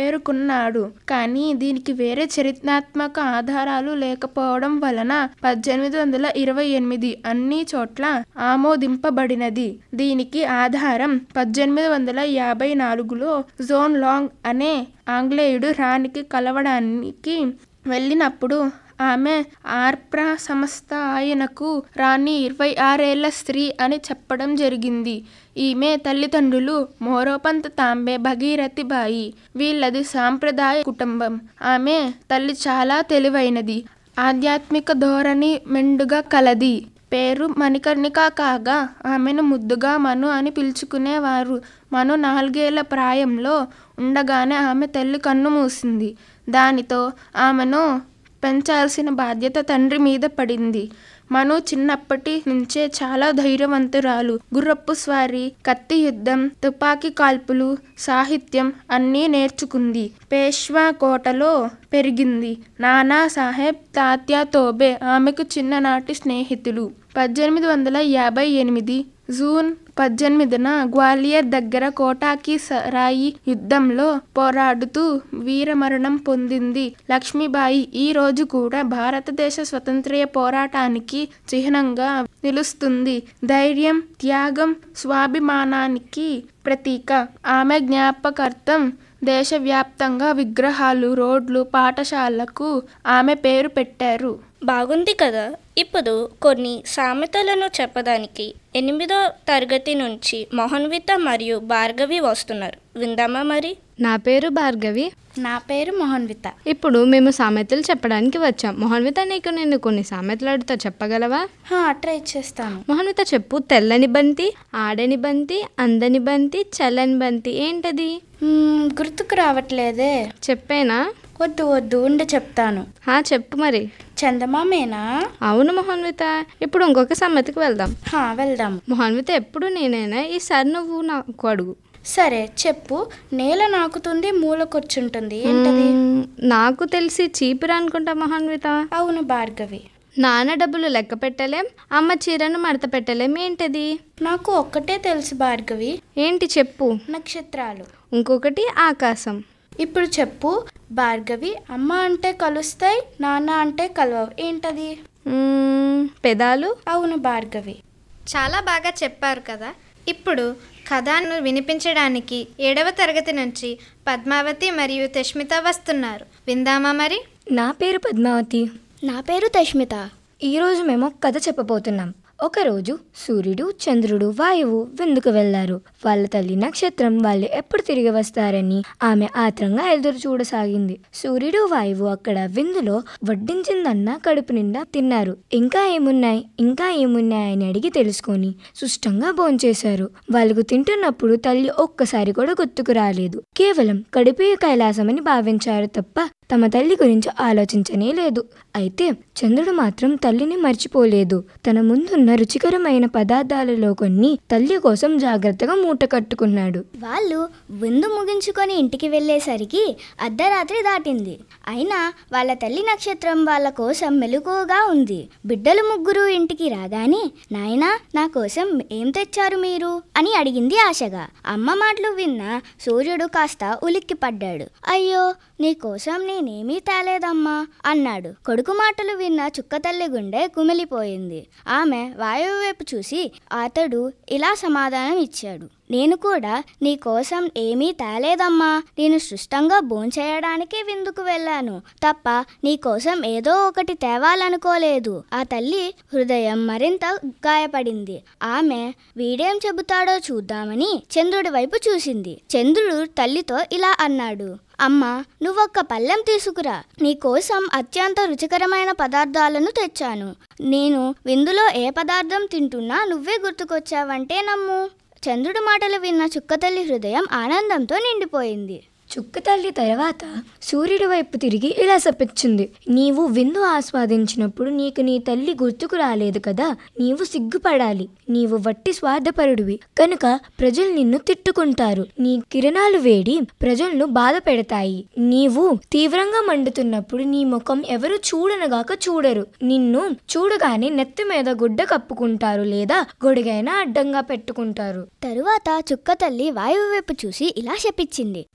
పేర్కొన్నాడు కానీ దీనికి వేరే చరిత్రాత్మక ఆధారాలు లేకపోవడం వలన పద్దెనిమిది వందల ఇరవై ఎనిమిది అన్ని చోట్ల ఆమోదింపబడినది దీనికి ఆధారం పద్దెనిమిది వందల యాభై నాలుగులో జోన్ లాంగ్ అనే ఆంగ్లేయుడు రాణికి కలవడానికి వెళ్ళినప్పుడు ఆమె ఆర్ప్రా సంస్థ ఆయనకు రాణి ఇరవై ఆరేళ్ల స్త్రీ అని చెప్పడం జరిగింది ఈమె తల్లిదండ్రులు మోరోపంత్ తాంబే భగీరథి బాయి వీళ్ళది సాంప్రదాయ కుటుంబం ఆమె తల్లి చాలా తెలివైనది ఆధ్యాత్మిక ధోరణి మెండుగా కలది పేరు మణికర్ణిక కాగా ఆమెను ముద్దుగా మను అని పిలుచుకునేవారు మను నాలుగేళ్ల ప్రాయంలో ఉండగానే ఆమె తల్లి కన్ను మూసింది దానితో ఆమెను పెంచాల్సిన బాధ్యత తండ్రి మీద పడింది మను చిన్నప్పటి నుంచే చాలా ధైర్యవంతురాలు గుర్రపు స్వారీ కత్తి యుద్ధం తుపాకీ కాల్పులు సాహిత్యం అన్నీ నేర్చుకుంది పేష్వా కోటలో పెరిగింది నానా సాహెబ్ తాత్యా తోబే ఆమెకు చిన్ననాటి స్నేహితులు పద్దెనిమిది వందల యాభై ఎనిమిది జూన్ పద్దెనిమిదిన గ్వాలియర్ దగ్గర కోటాకి సరాయి యుద్ధంలో పోరాడుతూ వీరమరణం పొందింది లక్ష్మీబాయి ఈ రోజు కూడా భారతదేశ స్వతంత్ర పోరాటానికి చిహ్నంగా నిలుస్తుంది ధైర్యం త్యాగం స్వాభిమానానికి ప్రతీక ఆమె జ్ఞాపకార్థం దేశవ్యాప్తంగా విగ్రహాలు రోడ్లు పాఠశాలకు ఆమె పేరు పెట్టారు బాగుంది కదా ఇప్పుడు కొన్ని సామెతలను చెప్పడానికి ఎనిమిదో తరగతి నుంచి మోహన్విత మరియు భార్గవి వస్తున్నారు విందామా మరి నా పేరు భార్గవి నా పేరు మోహన్విత ఇప్పుడు మేము సామెతలు చెప్పడానికి వచ్చాం మోహన్విత నీకు నేను కొన్ని సామెతలు అడుగుతా చెప్పగలవా హా, ట్రై చేస్తాను మోహన్విత చెప్పు తెల్లని బంతి ఆడని బంతి అందని బంతి చల్లని బంతి ఏంటది మ్మ్, గుర్తుకు రావట్లేదే చెప్పేనా వద్దు వద్దు ఉండి చెప్తాను హా చెప్పు మరి చందమామేనా అవును మోహన్విత ఇప్పుడు ఇంకొక సామెతకి వెళ్దాం హా, వెళ్దాం మోహన్విత ఎప్పుడు నేనైనా ఈసారి నువ్వు నాకు అడుగు సరే చెప్పు నేల నాకుతుంది మూల కూర్చుంటుంది ఏంటది మ్మ్, నాకు తెలిసి చీపురు అనుకుంటా మోహన్విత అవును భార్గవి నాన్న డబ్బులు లెక్క పెట్టలేం అమ్మ చీరను మడత పెట్టలేం ఏంటది నాకు ఒక్కటే తెలుసు భార్గవి ఏంటి చెప్పు నక్షత్రాలు ఇంకొకటి ఆకాశం ఇప్పుడు చెప్పు భార్గవి అమ్మ అంటే కలుస్తాయి నాన్న అంటే కలవవు ఏంటది మ్మ్, పెదాలు అవును భార్గవి చాలా బాగా చెప్పారు కదా ఇప్పుడు కథను వినిపించడానికి ఏడవ తరగతి నుంచి పద్మావతి మరియు తెష్మిత వస్తున్నారు విందామా మరి నా పేరు పద్మావతి నా పేరు తష్మిత ఈరోజు మేము ఒక కథ చెప్పబోతున్నాం ఒకరోజు సూర్యుడు చంద్రుడు వాయువు విందుకు వెళ్లారు వాళ్ళ తల్లి నక్షత్రం వాళ్ళు ఎప్పుడు తిరిగి వస్తారని ఆమె ఆత్రంగా ఎదురు చూడసాగింది సూర్యుడు వాయువు అక్కడ విందులో వడ్డించిందన్న కడుపు నిండా తిన్నారు ఇంకా ఏమున్నాయి ఇంకా ఏమున్నాయి అని అడిగి తెలుసుకొని సుష్టంగా భోంచేశారు వాళ్ళకు తింటున్నప్పుడు తల్లి ఒక్కసారి కూడా గుర్తుకు రాలేదు కేవలం కడుపే కైలాసమని భావించారు తప్ప తమ తల్లి గురించి ఆలోచించనే లేదు అయితే చంద్రుడు మాత్రం తల్లిని మర్చిపోలేదు తన ముందున్న రుచికరమైన పదార్థాలలో కొన్ని తల్లి కోసం జాగ్రత్తగా మూట కట్టుకున్నాడు వాళ్ళు విందు ముగించుకొని ఇంటికి వెళ్ళేసరికి అర్ధరాత్రి దాటింది అయినా వాళ్ళ తల్లి నక్షత్రం వాళ్ళ కోసం మెలకువగా ఉంది బిడ్డలు ముగ్గురు ఇంటికి రాగానే నాయనా నా కోసం ఏం తెచ్చారు మీరు అని అడిగింది ఆశగా అమ్మ మాటలు విన్న సూర్యుడు కాస్త ఉలిక్కి పడ్డాడు అయ్యో నీ కోసం నేనేమీ తేలేదమ్మా అన్నాడు కొడుకు మాటలు విన్న చుక్కతల్లి గుండె కుమిలిపోయింది ఆమె వాయువు వైపు చూసి అతడు ఇలా సమాధానం ఇచ్చాడు నేను కూడా నీ కోసం ఏమీ తేలేదమ్మా నేను సృష్టంగా భోంచేయడానికి విందుకు వెళ్ళాను తప్ప నీ కోసం ఏదో ఒకటి తేవాలనుకోలేదు ఆ తల్లి హృదయం మరింత గాయపడింది ఆమె వీడేం చెబుతాడో చూద్దామని చంద్రుడి వైపు చూసింది చంద్రుడు తల్లితో ఇలా అన్నాడు అమ్మా నువ్వొక్క పళ్ళెం తీసుకురా నీ కోసం అత్యంత రుచికరమైన పదార్థాలను తెచ్చాను నేను విందులో ఏ పదార్థం తింటున్నా నువ్వే గుర్తుకొచ్చావంటే నమ్ము చంద్రుడి మాటలు విన్న చుక్కతల్లి హృదయం ఆనందంతో నిండిపోయింది చుక్క తల్లి తర్వాత సూర్యుడి వైపు తిరిగి ఇలా చెప్పించింది నీవు విందు ఆస్వాదించినప్పుడు నీకు నీ తల్లి గుర్తుకు రాలేదు కదా నీవు సిగ్గుపడాలి నీవు వట్టి స్వార్థపరుడివి కనుక ప్రజలు నిన్ను తిట్టుకుంటారు నీ కిరణాలు వేడి ప్రజలను బాధ పెడతాయి నీవు తీవ్రంగా మండుతున్నప్పుడు నీ ముఖం ఎవరు చూడనగాక చూడరు నిన్ను చూడగానే నెత్తి మీద గుడ్డ కప్పుకుంటారు లేదా గొడుగైనా అడ్డంగా పెట్టుకుంటారు తరువాత చుక్క తల్లి వాయువు వైపు చూసి ఇలా శపించింది నువ్వు కూడా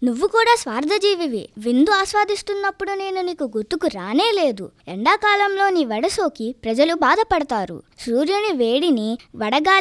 కూడా స్వార్థజీవివి విందు ఆస్వాదిస్తున్నప్పుడు నేను నీకు గుర్తుకు రానే లేదు ఎండాకాలంలో నీ వడసోకి ప్రజలు బాధపడతారు సూర్యుని వేడిని వడగాలి